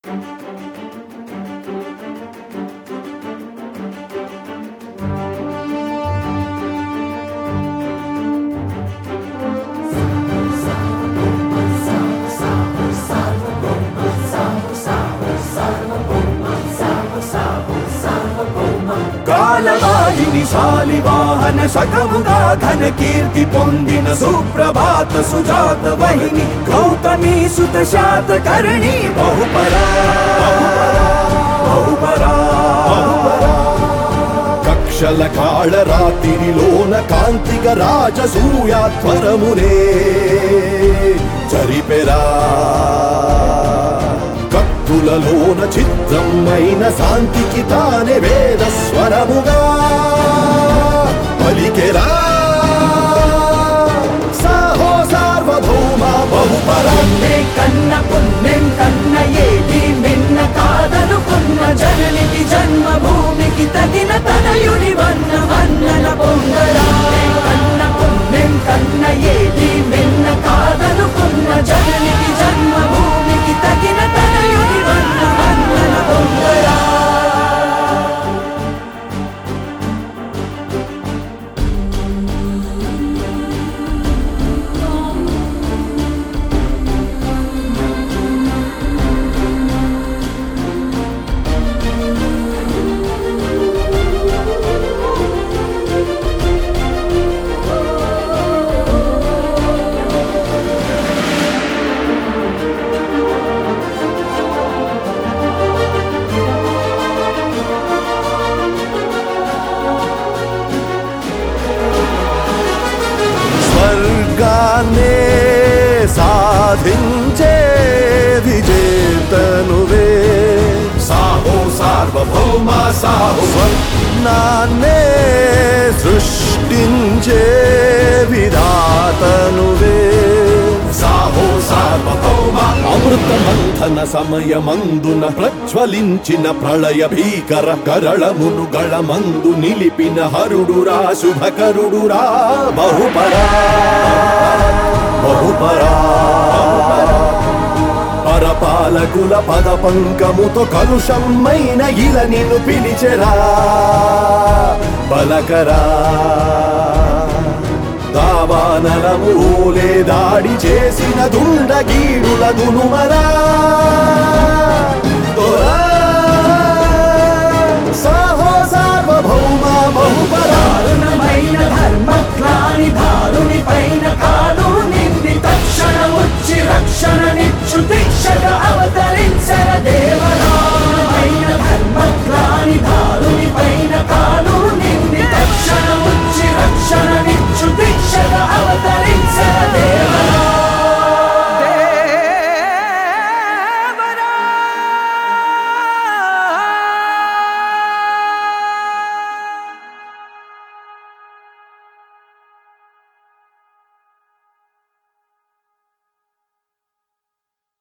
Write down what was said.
కాలవాహిని శాలివాహన శకముగా ఘన కీర్తి పొందిన సుప్రభాత సుజాత వహిని గౌతమి సుత శాత కరణి బహుపరా బహుపరా బహుపరా కక్షల కాళ రాత్రిలోన కాంతిక రాజసూయాధ్వరమునే జరిపెరా కత్తులలోన చిత్రమైన శాంతికి తానే వేద స్వరముగా పలికెరా సాహో సార్వభౌమ బహుపరా పుణ్యే కన్న పుణ్యం కన్న ఏది మిన్న కాదనుకున్న జననికి జన్మభూమికి తగిన తనయుని వన్న వన్నల పొంగరా కన్న పుణ్యం కన్న ఏది మిన్న కాదనుకున్న జననికి జన్మభూమికి తగిన తనయుని వన్న వన్నల పొంగరా స్వర్గాన్నే సాధించే విజేతనువే సాహో సార్వభౌమ సాహో స్వర్ణాన్నే సృష్టించే విధాతనువే సాహో సార్వభౌమ అమృత మంథన సమయమందున ప్రజ్వలించిన ప్రళయ భీకర కరళమును గళమందు నిలిపిన హరుడురా శుభకరుడురా బహుపరా బహుపరా పరపాలకుల పద పంకముతో కలుషమైన ఇల నిన్ను పిలిచెరా బలకరా దావానలము ఓలే దాడి చేసిన దుండగీడుల గునుమరా